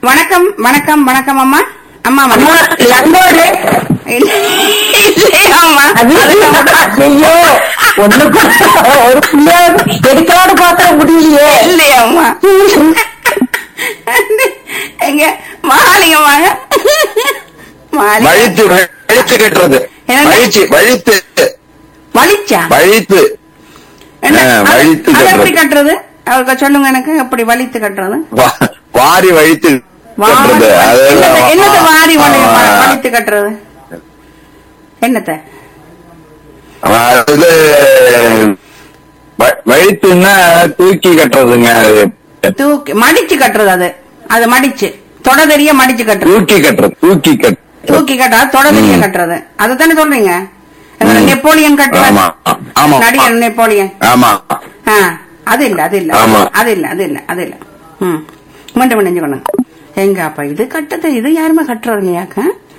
வணக்கம் வணக்கம் வணக்கம் அம்மா அம்மா அம்மா வணக்கம் லங்கோடு இல்ல- இல்லையா அம்மா அது ஐயோ ஒண்ணு கூட ஒரு பிள்ளையாவது எடுக்கலான்னு பார்த்தா முடியலையே இல்லையா அம்மா எங்க மாலிங்க வாங்க மாலிங்க வழித்து வழித்து கட்டுறது என்னங்க? வழிச்சு வழித்து வலிச்சா வழித்து என்ன? ஆ, அது- வலித்து அது எப்படி கட்டுறது. கட்டுறது அவருக்கு சொல்லுங்க எனக்கு எப்படி வலித்து கட்டுறது வா- வாரி வழித்து வாரி கட்டுறது அது என்னத்த- என்னத்த வாரி வலி- ஆ, வலித்து கட்டுறது என்னத்த அது வ- வழித்துன்னா தூக்கி கட்டுறதுங்க அது தூக்கி மடிச்சு கட்டுறது அது அது மடிச்சு தொட தெரிய மடிச்சு கட்டுறது தூக்கி கட்டுறது தூக்கி கட்டு தூக்கி கட்டா தொட தெரிய ம். கட்டுறது அதுதானே சொல்றீங்க எங்களை ம். நெப்போலியன் கட்டுற ஆமா ஆமா நடிகர் நெப்போலியன் ஆமா ஆ, அது இல்ல அது இல்ல ஆமா. அது இல்ல அது இல்ல அது இல்ல ம் மீண்டும் முடிஞ்சுக்கணும் எங்க அப்ப இது கட்டது இது யாருமே கட்டுறது இல்லையாக்க